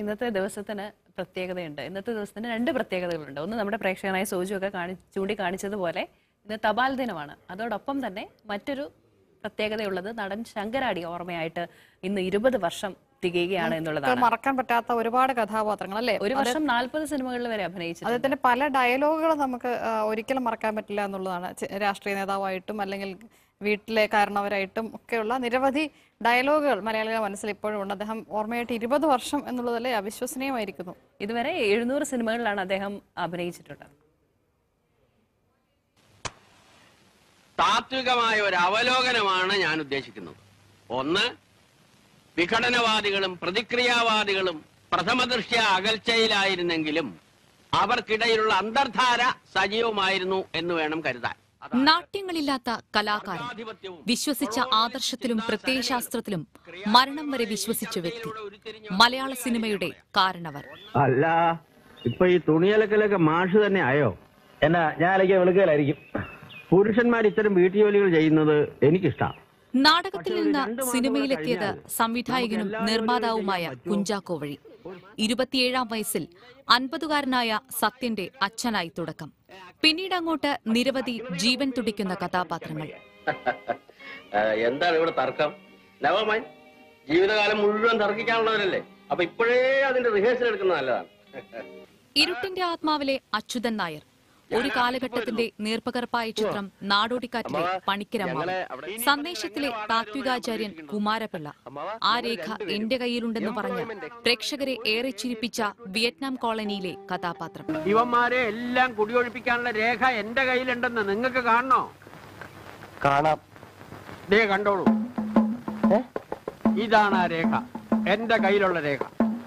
ഇന്നത്തെ ദിവസത്തിന് പ്രത്യേകതയുണ്ട് ഇന്നത്തെ ദിവസത്തിന് രണ്ട് പ്രത്യേകതകളുണ്ട് ഒന്ന് നമ്മുടെ പ്രേക്ഷകനായ സോജു ഒക്കെ കാണി ചൂണ്ടിക്കാണിച്ചതുപോലെ ഇന്ന് തപാൽ ദിനമാണ് അതോടൊപ്പം തന്നെ മറ്റൊരു പ്രത്യേകതയുള്ളത് നടൻ ശങ്കരാടി ഓർമ്മയായിട്ട് ഇന്ന് ഇരുപത് വർഷം തികയുകയാണ് എന്നുള്ളതാണ് മറക്കാൻ പറ്റാത്ത ഒരുപാട് കഥാപാത്രങ്ങൾ അല്ലേ ഒരു വർഷം നാൽപ്പത് സിനിമകളിൽ വരെ അഭിനയിച്ചത് അദ്ദേഹത്തിന്റെ പല ഡയലോഗുകളും നമുക്ക് ആ, ഒരിക്കലും മറക്കാൻ പറ്റില്ല എന്നുള്ളതാണ് ചെ- രാഷ്ട്രീയ നേതാവായിട്ടും അല്ലെങ്കിൽ വീട്ടിലെ കാരണവരായിട്ടും ഒക്കെയുള്ള നിരവധി ഡയലോഗുകൾ മലയാളികളുടെ മനസ്സിൽ ഇപ്പോഴും ഉണ്ട് അദ്ദേഹം ഓർമ്മയായിട്ട് ഇരുപത് വർഷം എന്നുള്ളതല്ലേ അവിശ്വസനീയമായിരിക്കുന്നു ഇതുവരെ എഴുന്നൂറ് സിനിമകളിലാണ് അദ്ദേഹം അഭിനയിച്ചിട്ടുള്ളത് താത്വികമായ ഒരു അവലോകനമാണ് ഞാൻ ഉദ്ദേശിക്കുന്നത് ഒന്ന് വിഘടനവാദികളും പ്രതിക്രിയാവാദികളും പ്രഥമദൃഷ്ട്യ അകൽച്ചയിലായിരുന്നെങ്കിലും അവർക്കിടയിലുള്ള അന്തർധാര സജീവമായിരുന്നു എന്ന് വേണം കരുതാൻ നാട്യങ്ങളില്ലാത്ത കലാകാരൻ വിശ്വസിച്ച ആദർശത്തിലും പ്രത്യയശാസ്ത്രത്തിലും മരണം വരെ വിശ്വസിച്ച വ്യക്തി മലയാള സിനിമയുടെ കാരണവർ അല്ല ഇപ്പൊ ഈ തുണിയലക്കലൊക്കെ മാഷ് തന്നെ ആയോ എന്നാ ഞാൻ അലക്കിയ വെളുക്കലായിരിക്കും പുരുഷന്മാർ ഇത്തരം വീട്ടുജോലികൾ ചെയ്യുന്നത് എനിക്കിഷ്ടമാണ് നാടകത്തിൽ നിന്ന് സിനിമയിലെത്തിയത് സംവിധായകനും നിർമ്മാതാവുമായ കുഞ്ചാക്കോ വഴി ഇരുപത്തിയേഴാം വയസ്സിൽ അൻപതുകാരനായ സത്യന്റെ അച്ഛനായി തുടക്കം പിന്നീട് അങ്ങോട്ട് നിരവധി ജീവൻ തുടിക്കുന്ന കഥാപാത്രങ്ങൾ എന്താണ് ഇവിടെ തർക്കം നവമൻ ജീവിതകാലം മുഴുവൻ തർക്കിക്കാനുള്ളവരല്ലേ അപ്പൊ ഇപ്പോഴേ അതിന്റെ റിഹേഴ്സൽ എടുക്കുന്നത് നല്ലതാണ് ഇരുട്ടിന്റെ ആത്മാവിലെ അച്യുതൻ നായർ ഒരു കാലഘട്ടത്തിന്റെ നേർപ്പകർപ്പായ ചിത്രം നാടോടിക്കാറ്റിലെ പണിക്കരമ്മാവ് സന്ദേശത്തിലെ താത്വികാചാര്യൻ കുമാരപിള്ള ആ രേഖ എന്റെ കയ്യിലുണ്ടെന്ന് പറഞ്ഞ് പ്രേക്ഷകരെ ഏറെ ചിരിപ്പിച്ച വിയറ്റ്നാം കോളനിയിലെ കഥാപാത്രം ഇവന്മാരെ എല്ലാം കുടിയൊഴിപ്പിക്കാനുള്ള രേഖ എന്റെ കയ്യിലുണ്ടെന്ന് നിങ്ങൾക്ക് കാണണോ കാണാം ദേ കണ്ടോളൂ ഇതാണ് ആ രേഖ എന്റെ കയ്യിലുള്ള രേഖ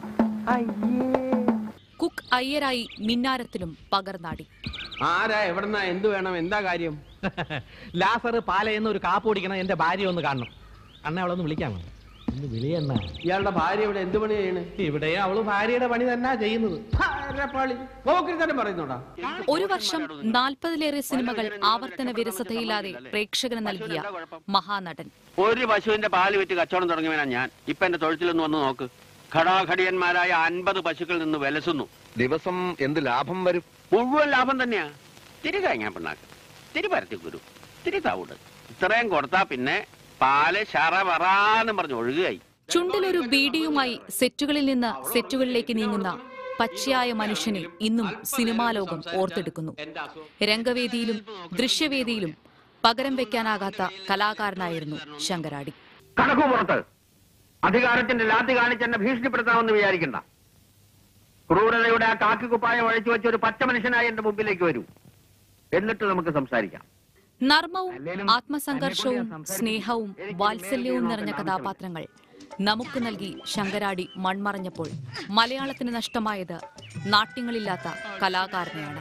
കുക്ക് അയ്യരായി മിന്നാരത്തിലും പകർന്നാടി ആരാ എവിടെന്നാ എന്ത് വേണം എന്താ കാര്യം ലാസർ പാലയെന്ന് ഒരു കാപ്പ് കുടിക്കണം എന്റെ ഭാര്യ ഒന്ന് കാണണം അണ്ണ അവളെ ഒന്ന് വിളിക്കാമോ ഒന്ന് വിളിയണ്ണ ഇയാളുടെ ഭാര്യ ഇവിടെ എന്ത് പണി ചെയ്യണ് ഇവിടെ അവള് ഭാര്യയുടെ പണി തന്നെ ചെയ്യുന്നത് പോക്കിരിത്തരം പറയുന്നുണ്ടാ ഒരു വർഷം നാൽപ്പതിലേറെ സിനിമകൾ ആവർത്തന വിരസതയില്ലാതെ പ്രേക്ഷകന് നൽകിയ മഹാനടൻ ഒരു പശുവിന്റെ പാല് വിറ്റ് കച്ചവടം തുടങ്ങിയവനാ ഞാൻ ഇപ്പൊ എന്റെ തൊഴുത്തിലൊന്ന് വന്ന് നോക്ക് ഘടാഘടിയന്മാരായ അൻപത് പശുക്കളിൽ നിന്ന് വിലസുന്നു ദിവസം എന്ത് ലാഭം വരും മുഴുവൻ ലാഭം തന്നെയാ തിരി കഴിഞ്ഞാ പിണ്ണാക്ക് തിരി പരത്തി കുരു തിരി തവിട് ഇത്രയും കൊടുത്താ പിന്നെ പാല് ശറ വറാന്ന് പറഞ്ഞ് ഒഴുകുകയായി ചുണ്ടിലൊരു ബീഡിയുമായി സെറ്റുകളിൽ നിന്ന് സെറ്റുകളിലേക്ക് നീങ്ങുന്ന പച്ചയായ മനുഷ്യനെ ഇന്നും സിനിമാ ലോകം ഓർത്തെടുക്കുന്നു രംഗവേദിയിലും ദൃശ്യവേദിയിലും പകരം വെക്കാനാകാത്ത കലാകാരനായിരുന്നു ശങ്കരാടി കടക്കു പുറത്ത് അധികാരത്തിന്റെ ലാത്തി കാണിച്ച് എന്നെ ഭീഷണിപ്പെടുത്താമെന്ന് വിചാരിക്കണ്ട ക്രൂരതയുടെ ആ കാക്കിക്കുപ്പായം ഒഴിച്ചു വെച്ച ഒരു പച്ച മനുഷ്യനായി എന്റെ മുമ്പിലേക്ക് വരൂ എന്നിട്ട് നമുക്ക് സംസാരിക്കാം നർമ്മവും ആത്മസംഘർഷവും സ്നേഹവും വാത്സല്യവും നിറഞ്ഞ കഥാപാത്രങ്ങൾ നമുക്ക് നൽകി ശങ്കരാടി മൺമറഞ്ഞപ്പോൾ മലയാളത്തിന് നഷ്ടമായത് നാട്യങ്ങളില്ലാത്ത കലാകാരനെയാണ്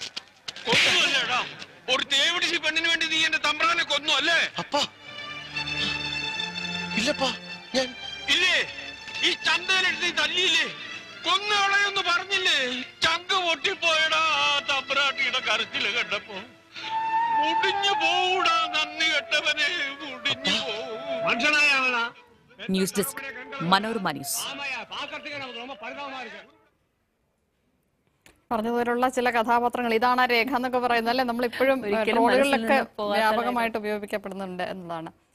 ഒരു തേവിടിച്ച് പെണ്ണിന് വേണ്ടി നീ എന്റെ തമ്പ്രാനെ കൊന്നു അല്ലേ അപ്പാ ഇല്ലപ്പാ ഞാൻ ഇല്ലേ ഈ ചന്തയിലെടുത്ത് നീ തല്ലിയില്ലേ കൊന്നുകളയൊന്ന് പറഞ്ഞില്ലേ ചങ്ക പൊട്ടിപ്പോയടാ ആ തമ്പ്രാട്ടിയുടെ കരച്ചില് കണ്ടപ്പോ മുടിഞ്ഞു പോകൂടാ നന്ദി കെട്ടവനെ മുടിഞ്ഞു പോവും മനുഷ്യനായാണാ ന്യൂസ് ഡെസ്ക് മനോരമ ന്യൂസ് പറഞ്ഞതുപോലുള്ള ചില കഥാപാത്രങ്ങൾ ഇതാണ് ആ രേഖ എന്നൊക്കെ പറയുന്നത് അല്ലെ നമ്മൾ ഇപ്പോഴും ഒരിക്കലും മനസ്സിൽ ട്രോളുകളിലൊക്കെ നിന്ന് പോകാത്ത വ്യാപകമായിട്ട് ഉപയോഗിക്കപ്പെടുന്നുണ്ട് എന്നതാണ്